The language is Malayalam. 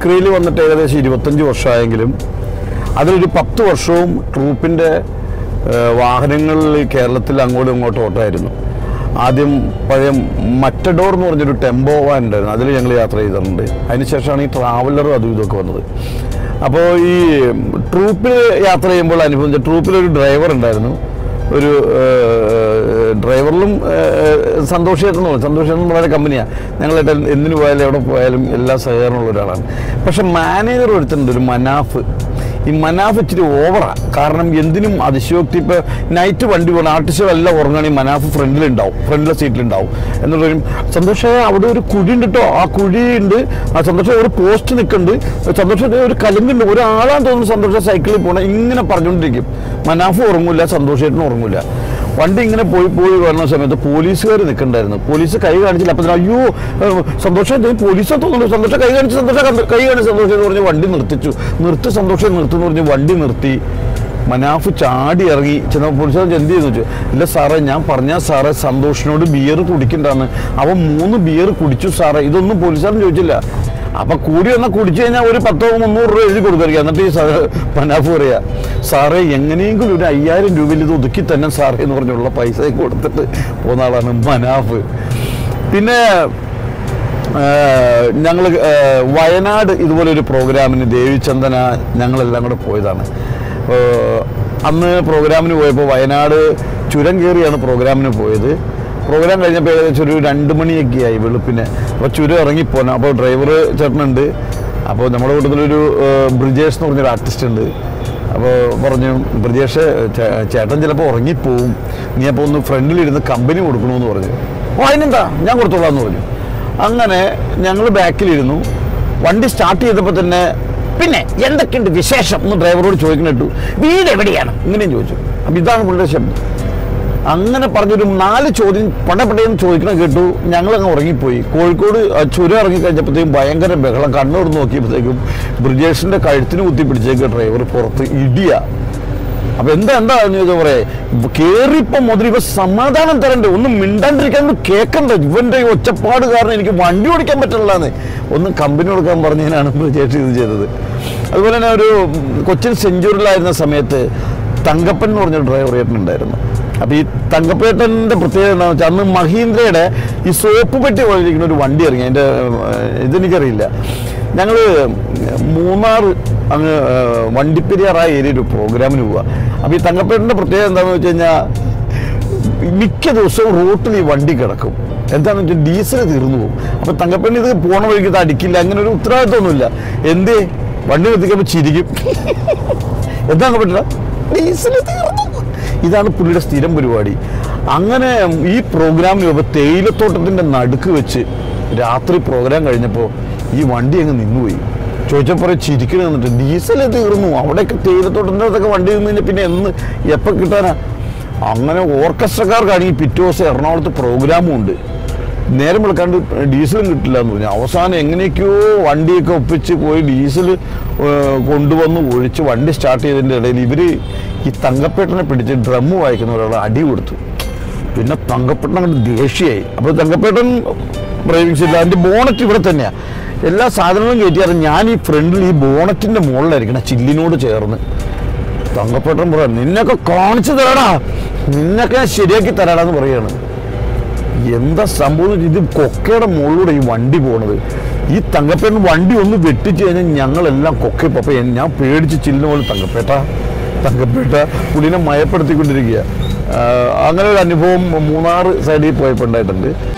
മിമിക്രിയിൽ വന്നിട്ട് ഏകദേശം ഇരുപത്തഞ്ച് വർഷമായെങ്കിലും അതിലൊരു പത്ത് വർഷവും ട്രൂപ്പിൻ്റെ വാഹനങ്ങളിൽ കേരളത്തിൽ അങ്ങോട്ടും ഇങ്ങോട്ടും ഓട്ടമായിരുന്നു ആദ്യം പഴയ മറ്റഡോർ എന്ന് പറഞ്ഞൊരു ടെമ്പോ വാൻ ഉണ്ടായിരുന്നു അതിൽ ഞങ്ങൾ യാത്ര ചെയ്തിട്ടുണ്ട് അതിനുശേഷമാണ് ഈ ട്രാവലറും അതും ഇതൊക്കെ വന്നത് അപ്പോൾ ഈ ട്രൂപ്പിൽ യാത്ര ചെയ്യുമ്പോൾ അനുഭവിച്ച ട്രൂപ്പിലൊരു ഡ്രൈവർ ഉണ്ടായിരുന്നു ഒരു ഏഹ്, ഡ്രൈവറിലും സന്തോഷമായിട്ടെന്ന് പറയും സന്തോഷമായിട്ടും വളരെ കമ്പനിയാണ് ഞങ്ങളായിട്ട് എന്തിനു പോയാലും എവിടെ പോയാലും എല്ലാ സഹകരണമുള്ള ഒരാളാണ് പക്ഷെ മാനേജർ ഒരുത്തുണ്ട് ഒരു മനാഫ് ഈ മനാഫ് ഇച്ചിരി ഓവറാണ് കാരണം എന്തിനും അതിശയോക്തി ഇപ്പോൾ നൈറ്റ് വണ്ടി പോകണം ആർട്ടിസ്റ്റുകളെല്ലാം ഉറങ്ങുകയാണെങ്കിൽ മനാഫ് ഫ്രണ്ടിലുണ്ടാവും ഫ്രണ്ടിലെ സീറ്റിലുണ്ടാവും എന്നുള്ളൊരു സന്തോഷം അവിടെ ഒരു കുഴി ഉണ്ട് കേട്ടോ ആ കുഴിയുണ്ട് ആ സന്തോഷം ഒരു പോസ്റ്റ് നിൽക്കുന്നുണ്ട് സന്തോഷത്തിന് ഒരു കലുങ്കുണ്ട് ഒരാളാന്ന് തോന്നുന്നു സന്തോഷം സൈക്കിളിൽ പോകണം ഇങ്ങനെ പറഞ്ഞുകൊണ്ടിരിക്കും മനാഫ് ഉറങ്ങൂല സന്തോഷമായിട്ടും ഉറങ്ങൂല വണ്ടി ഇങ്ങനെ പോയി പോയി വരുന്ന സമയത്ത് പോലീസുകാർ നിൽക്കണ്ടായിരുന്നു പോലീസ് കൈ കാണിച്ചില്ല അപ്പം അയ്യോ ഏഹ്, സന്തോഷം ഇത് പോലീസാ തോന്നുന്നു സന്തോഷം കൈ കാണിച്ച് സന്തോഷം കണ്ട് കൈ കാണിച്ച് സന്തോഷം എന്ന് പറഞ്ഞ് വണ്ടി നിർത്തിച്ചു നിർത്തി സന്തോഷം നിർത്തുന്നു പറഞ്ഞ് വണ്ടി നിർത്തി മനാഫ് ചാടി ഇറങ്ങി ചെന്ന പോലീസുകാർ എന്ത് ചെയ്തു വെച്ചു ഇല്ല സാറേ ഞാൻ പറഞ്ഞ സാറേ സന്തോഷിനോട് ബിയർ കുടിക്കണ്ടെന്ന് അവൻ മൂന്ന് ബിയർ കുടിച്ചു സാറേ ഇതൊന്നും പോലീസുകാരൻ ചോദിച്ചില്ല അപ്പൊ കൂടി വന്നാൽ കുടിച്ചു കഴിഞ്ഞാൽ ഒരു പത്തോ മുന്നൂറ് രൂപ എഴുതി കൊടുക്കായിരിക്കും എന്നിട്ട് ഈ സാ- മനാഫ് പറയാ സാറേ എങ്ങനെയെങ്കിലും ഒരു അയ്യായിരം രൂപയിൽ ഇത് ഒതുക്കി തന്നെ സാറേ എന്ന് പറഞ്ഞുള്ള പൈസ കൊടുത്തിട്ട് പോകുന്ന ആളാണ് മനാഫ് പിന്നെ ഞങ്ങൾ വയനാട് ഇതുപോലെ ഒരു പ്രോഗ്രാമിന് ദേവിചന്ദന ഞങ്ങളെല്ലാം കൂടെ പോയതാണ് ഏഹ്, അന്ന് പ്രോഗ്രാമിന് പോയപ്പോൾ വയനാട് ചുരം കയറിയാണ് പ്രോഗ്രാമിന് പോയത് പ്രോഗ്രാം കഴിഞ്ഞപ്പോൾ ഏകദേശം ഒരു രണ്ട് മണിയൊക്കെ ആയി വെളുപ്പിന് അപ്പോൾ ചുരം ഇറങ്ങിപ്പോണം അപ്പോൾ ഡ്രൈവർ ചേട്ടനുണ്ട് അപ്പോൾ നമ്മുടെ കൂട്ടത്തിലൊരു ഏഹ്, ബ്രിജേഷ് എന്ന് പറഞ്ഞൊരു ആർട്ടിസ്റ്റ് ഉണ്ട് അപ്പോൾ പറഞ്ഞു ബ്രിജേഷ് ചേ- ചേട്ടൻ ചിലപ്പോൾ ഉറങ്ങിപ്പോവും നീ അപ്പോൾ ഒന്ന് ഫ്രണ്ടിലിരുന്ന് കമ്പനി കൊടുക്കണമെന്ന് പറഞ്ഞു ഓ അതിനെന്താ ഞാൻ കൊടുത്തോളാം എന്ന് പറഞ്ഞു അങ്ങനെ ഞങ്ങൾ ബാക്കിലിരുന്നു വണ്ടി സ്റ്റാർട്ട് ചെയ്തപ്പോൾ തന്നെ പിന്നെ എന്തൊക്കെയുണ്ട് വിശേഷം എന്ന് ഡ്രൈവറോട് ചോദിക്കുന്നിട്ടു വീട് എവിടെയാണ് ഇങ്ങനെയും ചോദിച്ചു അപ്പം ഇതാണ് പുള്ളിയുടെ ശബ്ദം അങ്ങനെ പറഞ്ഞൊരു നാല് ചോദ്യം പടപടയെന്ന് ചോദിക്കണം കേട്ടു ഞങ്ങളങ്ങ് ഉറങ്ങിപ്പോയി കോഴിക്കോട് ആ ചുരം ഇറങ്ങിക്കഴിഞ്ഞപ്പോഴത്തേക്കും ഭയങ്കര ബഹളം കണ്ണൂർ നോക്കിയപ്പോഴത്തേക്കും ബ്രിജേഷിന്റെ കഴുത്തിന് കുത്തി പിടിച്ചേക്ക് ഡ്രൈവർ പുറത്ത് ഇടിയ അപ്പൊ എന്താ എന്താ എന്ന് ചോദിച്ചാൽ പറയേ കേറിയപ്പോ മുതൽ ഇവ സമാധാനം തരണ്ടേ ഒന്നും മിണ്ടാണ്ടിരിക്കാൻ ഒന്ന് കേക്കണ്ട ഇവന്റെ ഈ ഒച്ചപ്പാട് കാരണം എനിക്ക് വണ്ടി ഓടിക്കാൻ പറ്റില്ലാന്ന് ഒന്ന് കമ്പനി കൊടുക്കാൻ പറഞ്ഞതിനാണ് ബ്രിജേഷ് ഇത് ചെയ്തത് അതുപോലെ തന്നെ ഒരു കൊച്ചിൻ സെഞ്ചുറിയിലായിരുന്ന സമയത്ത് തങ്കപ്പൻ എന്ന് പറഞ്ഞൊരു ഡ്രൈവർ ഏട്ടനുണ്ടായിരുന്നു അപ്പൊ ഈ തങ്കപ്പേട്ടന്റെ പ്രത്യേകത എന്താണെന്ന് വെച്ചാൽ അന്ന് മഹീന്ദ്രയുടെ ഈ സോപ്പ് പെട്ടി പോലിരിക്കുന്ന ഒരു വണ്ടി ഇറങ്ങി അതിന്റെ ഏഹ്, ഇതെനിക്കറിയില്ല ഞങ്ങള് മൂന്നാർ അങ്ങ് ഏഹ്, വണ്ടിപ്പെരിയാർ ആ ഏരിയ ഒരു പ്രോഗ്രാമിന് പോവുക അപ്പൊ ഈ തങ്കപ്പേട്ടന്റെ പ്രത്യേകത എന്താണെന്ന് വെച്ച് കഴിഞ്ഞാൽ മിക്ക ദിവസവും റോട്ടിൽ ഈ വണ്ടി കിടക്കും എന്താണെന്ന് വെച്ചാൽ ഡീസൽ തീർന്നു പോകും അപ്പൊ തങ്കപ്പേണ്ണ ഇത് പോണ വഴിക്ക് ഇത് അടിക്കില്ല അങ്ങനെ ഒരു ഉത്തരവാദിത്വമൊന്നുമില്ല എന്തേ വണ്ടി നിർത്തിക്കുമ്പോൾ ചിരിക്കും എന്താ പറ്റില്ല ഡീസൽ തീർന്നു ഇതാണ് പുള്ളിയുടെ സ്ഥിരം പരിപാടി അങ്ങനെ ഈ പ്രോഗ്രാമിന് പോകുമ്പോൾ തേയിലത്തോട്ടത്തിന്റെ നടുക്ക് വെച്ച് രാത്രി പ്രോഗ്രാം കഴിഞ്ഞപ്പോൾ ഈ വണ്ടി അങ്ങ് നിന്നുപോയി ചോദിച്ചപ്പോൾ ചിരിക്കണ എന്നിട്ട് ഡീസൽ തീർന്നു അവിടെയൊക്കെ തേയിലത്തോട്ടത്തിൻ്റെ അകത്തൊക്കെ വണ്ടി നിന്ന് കഴിഞ്ഞാൽ പിന്നെ എന്ന് എപ്പോൾ കിട്ടാനാ അങ്ങനെ ഓർക്കസ്ട്രക്കാർക്കാണെങ്കിൽ പിറ്റേ ദിവസം എറണാകുളത്ത് പ്രോഗ്രാമും ഉണ്ട് നേരം വിളിക്കാണ്ട് ഡീസലും കിട്ടില്ല എന്ന് പറഞ്ഞു അവസാനം എങ്ങനെയൊക്കെയോ വണ്ടിയൊക്കെ ഒപ്പിച്ച് പോയി ഡീസൽ കൊണ്ടുവന്ന് ഒഴിച്ച് വണ്ടി സ്റ്റാർട്ട് ചെയ്തതിൻ്റെ ഇടയിൽ ഇവർ ഈ തങ്കപ്പേട്ടനെ പിടിച്ച് ഡ്രമ്മ് വായിക്കുന്ന ഒരാളെ അടി കൊടുത്തു പിന്നെ തങ്കപ്പേട്ടൻ അങ്ങോട്ട് ദേഷ്യമായി അപ്പോൾ തങ്കപ്പേട്ടൻ ഡ്രൈവിംഗ് സീറ്റിൽ അതിൻ്റെ ബോണറ്റ് ഇവിടെ തന്നെയാണ് എല്ലാ സാധനങ്ങളും കയറ്റിയാൽ ഞാൻ ഈ ഫ്രണ്ടിൽ ഈ ബോണറ്റിൻ്റെ മുകളിലായിരിക്കണം ചില്ലിനോട് ചേർന്ന് തങ്കപ്പേട്ടൻ പറയാം നിന്നൊക്കെ കാണിച്ചു തരാടാ നിന്നൊക്കെ ഞാൻ ശരിയാക്കി തരാടാന്ന് പറയാണ് എന്താ സംഭവം എന്ന് വെച്ചാൽ ഇത് കൊക്കയുടെ മുകളിലൂടെ ഈ വണ്ടി പോണത് ഈ തങ്കപ്പേട്ടൻ വണ്ടി ഒന്ന് വെട്ടിച്ച് കഴിഞ്ഞാൽ ഞങ്ങളെല്ലാം കൊക്കയപ്പോൾ അപ്പോൾ ഞാൻ പേടിച്ച് ചില്ലിന് പോലെ തങ്കപ്പേട്ട തങ്കപ്പേട്ട പുള്ളിനെ മയപ്പെടുത്തിക്കൊണ്ടിരിക്കുക അങ്ങനെ ഒരു അനുഭവം മൂന്നാർ സൈഡിൽ പോയപ്പോൾ ഉണ്ടായിട്ടുണ്ട്